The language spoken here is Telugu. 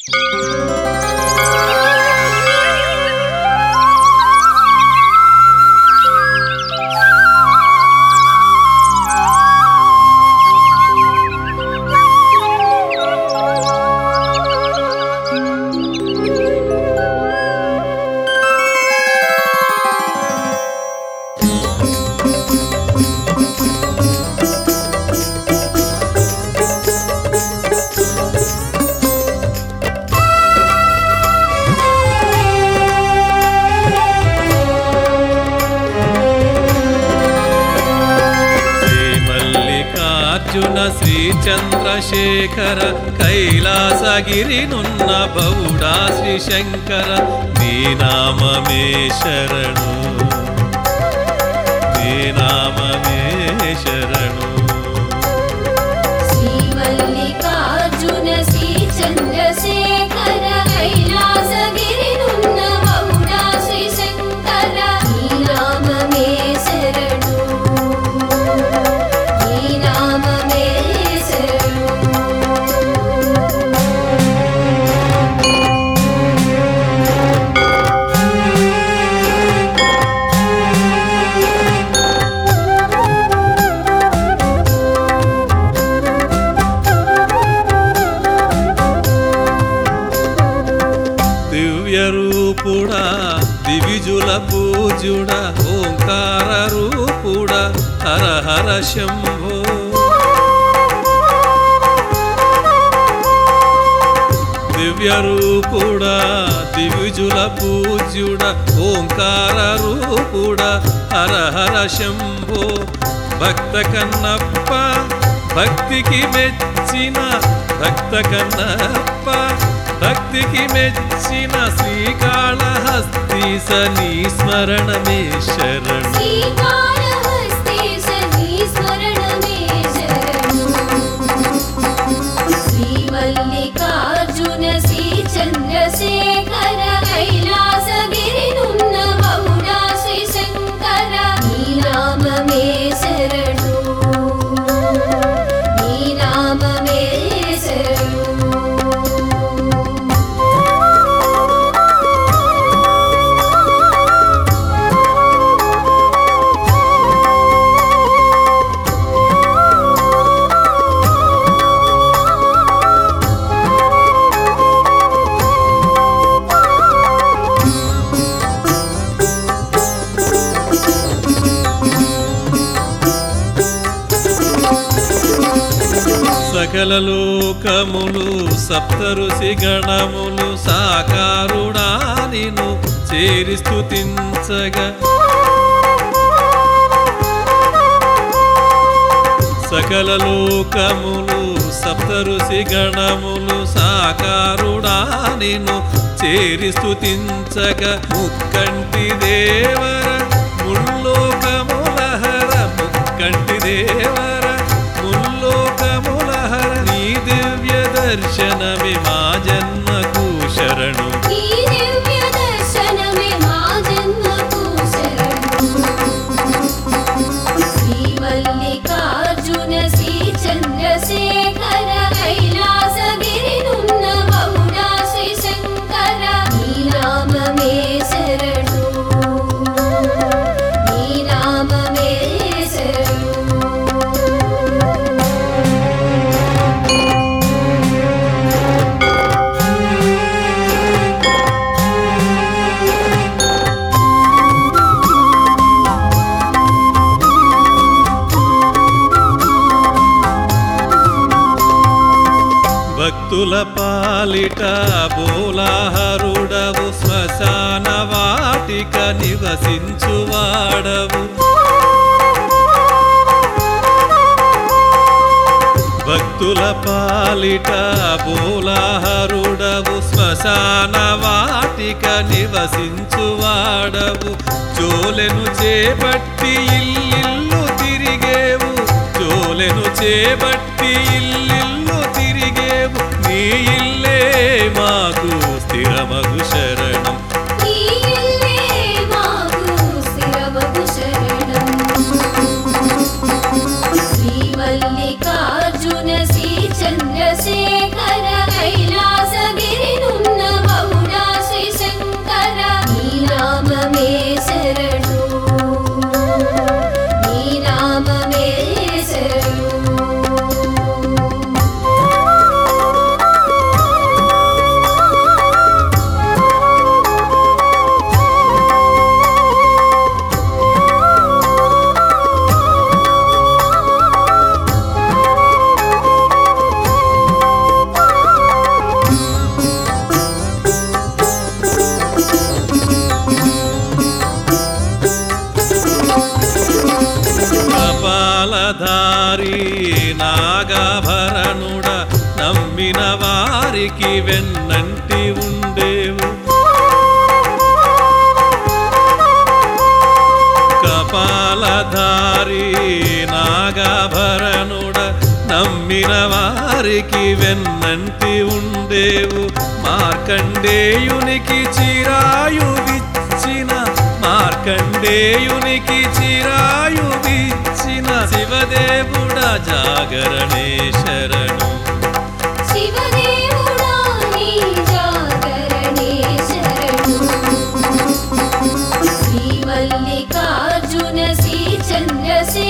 శ్రీ మల్లికార్జున శ్రీ చంద్రశేఖర కైలాసగిరినున్న బౌడా శ్రీ శంకర నీ నామమే శరణు నీ నామమే శరణు శ్రీ మల్లికార్జున శ్రీ చంద్రశేఖర కైలాసగిరినున్న బహుళా శ్రీ శంకర నీ నామమే శరణు నీ నామమే శరణు దివ్య రూపుడా దివిజుల పూజుడా ఓంకార రూపుడా హర హర శంభో దివ్య రూపుడా దివిజుల పూజ్యుడా ఓంకార రూపుడా హర హర శంభో భక్త కన్నప్ప భక్తికి మెచ్చిన భక్త కన్నప్ప భక్తికి మెచ్చిన శ్రీకాళహస్తీస నీ స్మరణమే శరణు శ్రీకాళహస్తీశ నీ స్మరణమే శరణు శ్రీ మల్లికార్జున శ్రీ చంద్రశేఖర కైలాసగిరినున్న బహుళా శ్రీ శంకర నీ నామమే శరణు నీ నామమే శరణు సకల లోకములు సప్తఋషి గణములు సాకారుడా నిను చేరి స్థుతించగా సకల లోకములు సప్తఋషి గణములు సాకారుడా నిను చేరి స్థుతించగా ముక్కంటి దేవర ముల్లోకముల హర ముక్కంటి దేవర ముల్లోకముల హర నీ దివ్య దర్శనమే మా జన్మకు శరణు ఈ దివ్య దర్శనమే మా జన్మకు శరణు శ్రీ మల్లికార్జున శ్రీ చంద్రశేఖర కైలాసగిరినున్న బహుళా శ్రీ శంకర నీ నామమే శరణు నీ నామమే శరణు భక్తుల పాలిట బోలాహరుడవు శ్మశాన వాటిక నివసించువాడవు భక్తుల పాలిట బోలాహరుడవు శ్మశాన వాటిక నివసించువాడవు జోలెను చేపట్టి ఇల్లిల్లు తిరిగేవు జోలెను చేపట్టి ఇల్లిల్లు తిరిగేవు నీ ఇల్లే మాకు స్థిరమగు శరణం ఈ ఇల్లే మాకు స్థిరమగు శరణం శ్రీ మల్లికార్జున శ్రీ చంద్రశేఖర కైలాసగిరిను వెన్నంటి ఉండేవు కపాలధారి నాగాభరణుడ నమ్మిన వారికి వెన్నంటి ఉండేవు మార్కండేయునికి చిరాయువిచ్చిన మార్కండేయునికి చిరాయువిచ్చిన శివదేవుడ జాగరణే శరణు శివదేవుడా నీ జాగరణే శరణు శ్రీ మల్లికార్జున శ్రీ చంద్రశేఖర